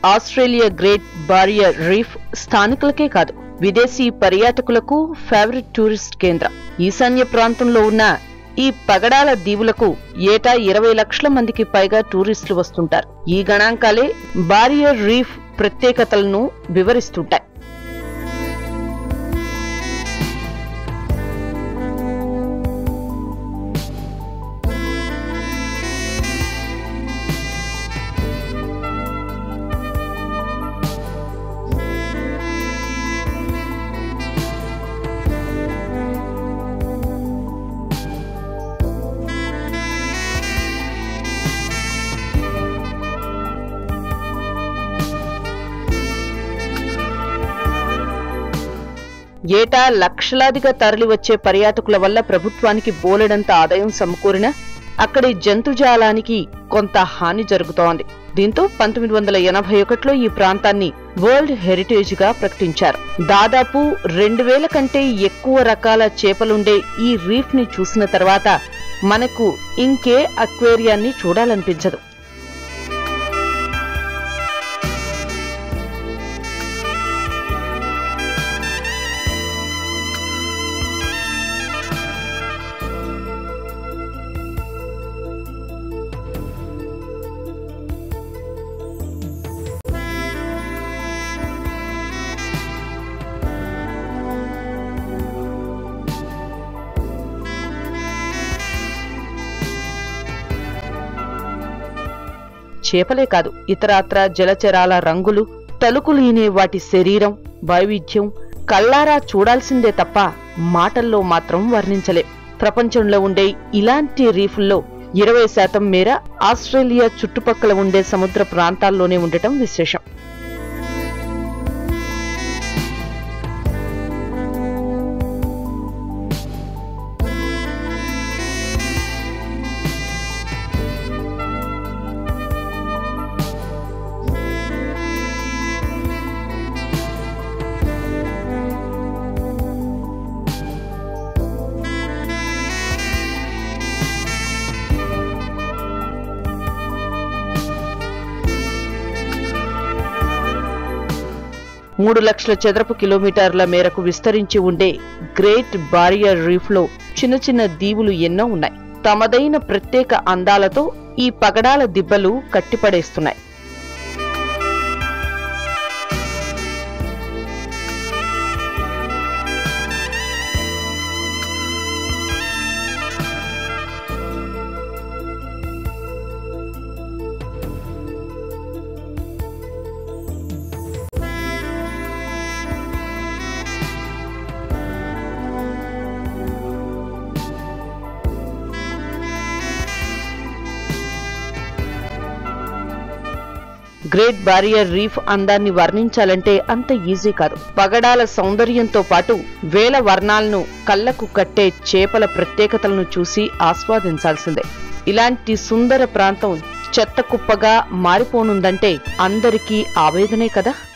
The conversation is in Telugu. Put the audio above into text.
ఆస్ట్రేలియా గ్రేట్ బారియర్ రీఫ్ స్థానికులకే కాదు విదేశీ పర్యాటకులకు ఫేవరెట్ టూరిస్ట్ కేంద్రం ఈశాన్య ప్రాంతంలో ఉన్న ఈ పగడాల దీవులకు ఏటా ఇరవై లక్షల మందికి పైగా టూరిస్టులు వస్తుంటారు ఈ గణాంకాలే బారియర్ రీఫ్ ప్రత్యేకతలను వివరిస్తుంటాయి ఏటా లక్షలాదిగా తరలివచ్చే పర్యాటకుల వల్ల ప్రభుత్వానికి బోలెడంత ఆదాయం సమకూరినా అక్కడి జంతుజాలానికి కొంత హాని జరుగుతోంది దీంతో పంతొమ్మిది వందల ఎనభై ఒకటిలో ఈ ప్రాంతాన్ని వరల్డ్ హెరిటేజ్ గా ప్రకటించారు దాదాపు రెండు వేల కంటే ఎక్కువ రకాల చేపలుండే ఈ రీఫ్ ని చూసిన తర్వాత మనకు ఇంకే అక్వేరియాన్ని చూడాలనిపించదు చేపలే కాదు ఇతరాత్ర జలచరాల రంగులు తలుకులీనే వాటి శరీరం వైవిధ్యం కళ్ళారా చూడాల్సిందే తప్ప మాటల్లో మాత్రం వర్ణించలేం ప్రపంచంలో ఉండే ఇలాంటి రీఫుల్లో ఇరవై శాతం మేర ఆస్ట్రేలియా చుట్టుపక్కల ఉండే సముద్ర ప్రాంతాల్లోనే ఉండటం విశేషం మూడు లక్షల చదరపు కిలోమీటర్ల మేరకు విస్తరించి ఉండే గ్రేట్ బారియర్ రీఫ్ లో చిన్న చిన్న దీవులు ఎన్నో ఉన్నాయి తమదైన ప్రత్యేక అందాలతో ఈ పగడాల దిబ్బలు కట్టిపడేస్తున్నాయి గ్రేట్ బారియర్ రీఫ్ అందాన్ని వర్ణించాలంటే అంత ఈజీ కాదు పగడాల సౌందర్యంతో పాటు వేల వర్ణాలను కళ్ళకు కట్టే చేపల ప్రత్యేకతలను చూసి ఆస్వాదించాల్సిందే ఇలాంటి సుందర ప్రాంతం చెత్త కుప్పగా మారిపోనుందంటే అందరికీ ఆవేదనే కదా